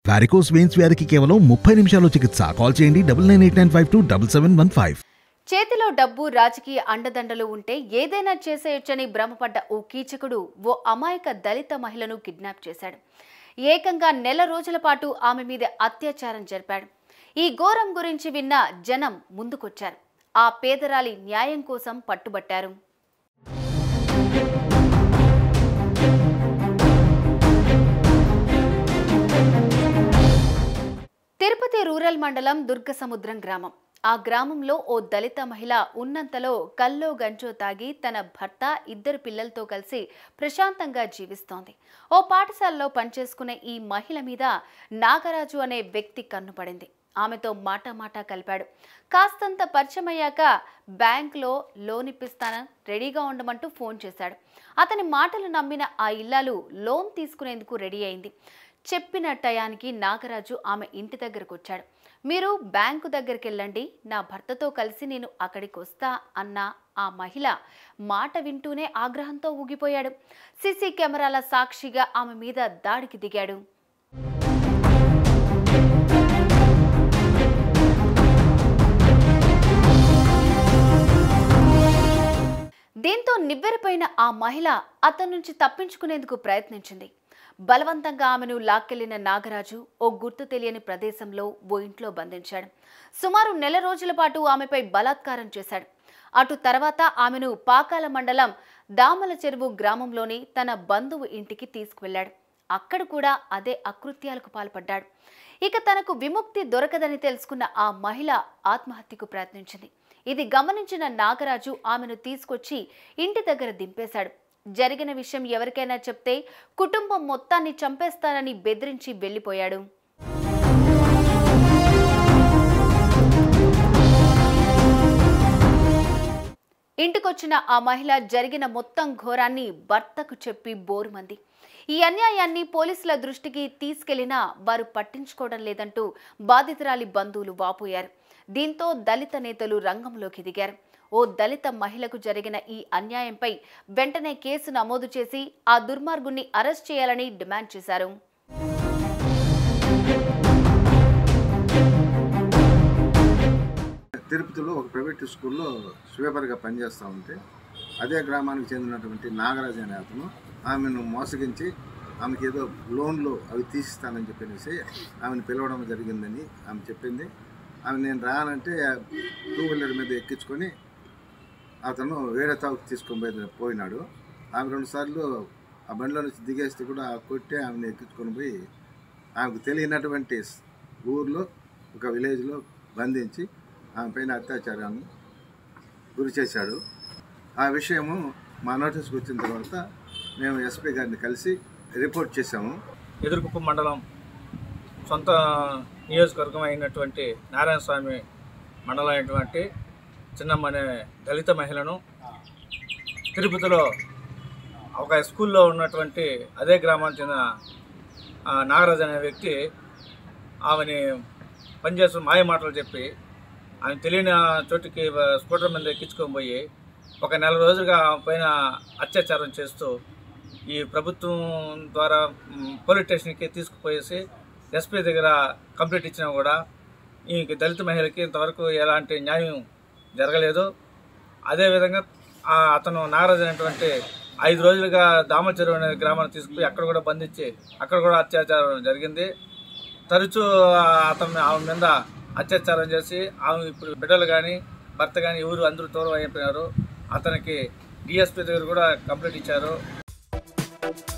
varicose veins వ్యాధికి కేవలం ముప్పై నిమిషాల్లో చికిత్స కాల్ చేయండి double nine eight nine five two double seven one five చేతిలో డబ్బు రాజకీయ అండదండలు ఉంటే ఏదైనా చేసేయొచ్చని భ్రమపడ్డ ఓ కీచకుడు ఓ అమాయక దళిత మహిళను కిడ్నాప్ చేశాడు ఏకంగా నెల రోజుల పాటు ఆమె మీద అత్యాచారం జరిపాడు ఈ ఘోరం గురించి విన్న జనం ముందుకొచ్చారు ఆ పేదరాలి న్యాయం కోసం పట్టుబట్టారు తిరుపతి రూరల్ మండలం దుర్గసముద్రం గ్రామం ఆ గ్రామంలో ఓ దళిత మహిళ ఉన్నంతలో కల్లో గంజో తాగి తన భర్త ఇద్దరు పిల్లలతో కలిసి ప్రశాంతంగా జీవిస్తోంది ఓ పాఠశాలలో పనిచేసుకునే ఈ మహిళ మీద నాగరాజు అనే వ్యక్తి కన్నుపడింది ఆమెతో మాట మాట కలిపాడు కాస్తంత పరిచయమయ్యాక బ్యాంక్లో లోన్ ఇప్పిస్తాను రెడీగా ఉండమంటూ ఫోన్ చేశాడు అతని మాటలు నమ్మిన ఆ ఇల్లాలు లోన్ తీసుకునేందుకు రెడీ అయింది చెప్పిన టయానికి నాగరాజు ఆమె ఇంటి దగ్గరకు వచ్చాడు మీరు బ్యాంకు దగ్గరికి వెళ్ళండి నా భర్తతో కలిసి నేను అక్కడికి వస్తా అన్న ఆ మహిళ మాట వింటూనే ఆగ్రహంతో ఊగిపోయాడు సీసీ కెమెరాల సాక్షిగా ఆమె మీద దాడికి దిగాడు దీంతో నివ్వెరపోయిన ఆ మహిళ అతని నుంచి తప్పించుకునేందుకు ప్రయత్నించింది బలవంతంగా ఆమెను లాక్కెళ్లిన నాగరాజు ఓ గుర్తు తెలియని ప్రదేశంలో ఓ ఇంట్లో బంధించాడు సుమారు నెల రోజుల పాటు ఆమెపై బలాత్కారం చేశాడు అటు తర్వాత ఆమెను పాకాల మండలం దామల చెరువు గ్రామంలోని తన బంధువు ఇంటికి తీసుకువెళ్లాడు అక్కడ కూడా అదే అకృత్యాలకు పాల్పడ్డాడు ఇక తనకు విముక్తి దొరకదని తెలుసుకున్న ఆ మహిళ ఆత్మహత్యకు ప్రయత్నించింది ఇది గమనించిన నాగరాజు ఆమెను తీసుకొచ్చి ఇంటి దగ్గర దింపేశాడు జరిగిన విషయం ఎవరికైనా చెప్తే కుటుంబం మొత్తాన్ని చంపేస్తానని బెదిరించి వెళ్ళిపోయాడు ఇంటికొచ్చిన ఆ మహిళ జరిగిన మొత్తం ఘోరాన్ని భర్తకు చెప్పి బోరుమంది ఈ అన్యాయాన్ని పోలీసుల దృష్టికి తీసుకెళ్లినా వారు పట్టించుకోవడం లేదంటూ బాధితురాలి బంధువులు వాపోయారు దీంతో దళిత నేతలు రంగంలోకి దిగారు ఓ దళిత మహిళకు జరిగిన ఈ అన్యాయంపై వెంటనే కేసు నమోదు చేసి ఆ దుర్మార్గుణ్ణి అరెస్ట్ చేయాలని డిమాండ్ చేశారు తిరుపతిలో ఒక ప్రైవేట్ స్కూల్లో స్వీపర్గా పనిచేస్తూ ఉంటే అదే గ్రామానికి చెందినటువంటి నాగరాజు అనే అతను ఆమెను మోసగించి ఆమెకి ఏదో లోన్లు అవి తీసిస్తానని చెప్పేసి ఆమెను పిలవడం జరిగిందని ఆమె చెప్పింది ఆమె నేను రానంటే టూ వీలర్ మీద ఎక్కించుకొని అతను వేరే తావుకు తీసుకొని పోయి పోయినాడు ఆమె రెండుసార్లు ఆ బండిలో నుంచి దిగేస్తే కూడా కొట్టి ఆమెను ఎక్కించుకొని పోయి ఆమెకు తెలియనటువంటి ఊర్లో ఒక విలేజ్లో బంధించి ఆమె పైన అత్యాచారాన్ని గురి చేశాడు ఆ విషయము మా నోటీస్కి వచ్చిన తర్వాత మేము ఎస్పీ గారిని కలిసి రిపోర్ట్ చేశాము ఎదురుకుప్ప మండలం సొంత నియోజకవర్గం అయినటువంటి నారాయణ స్వామి మండలం అయినటువంటి చిన్నమ్మ అనే దళిత మహిళను తిరుపతిలో ఒక స్కూల్లో ఉన్నటువంటి అదే గ్రామానికి చెందిన ఆ, నాగరాజు అనే వ్యక్తి ఆమెని పనిచేస్తున్న మాయ మాటలు చెప్పి ఆమె తెలియని చోటుకి స్కూటర్ మీద ఎక్కించుకొని పోయి ఒక నెల రోజులుగా ఆమె పైన అత్యాచారం చేస్తూ ఈ ప్రభుత్వం ద్వారా మ్, పోలీస్ స్టేషన్కి తీసుకుపోయేసి ఎస్పీ దగ్గర కంప్లైంట్ ఇచ్చినా కూడా ఈ దళిత మహిళకి ఇంతవరకు ఎలాంటి న్యాయం జరగలేదు అదేవిధంగా ఆ అతను నాగరాజు అనేటువంటి ఐదు రోజులుగా దామచెరువు అనే గ్రామాన్ని తీసుకుపోయి అక్కడ కూడా బంధించి అక్కడ కూడా అత్యాచారం జరిగింది తరచూ ఆ అతను ఆమె మీద అత్యాచారం చేసి ఆమె ఇప్పుడు బిడ్డలు కానీ భర్త కానీ ఎవరు అందరూ దూరం అయిపోయినారు అతనికి డిఎస్పీ దగ్గర కూడా కంప్లైంట్ ఇచ్చారు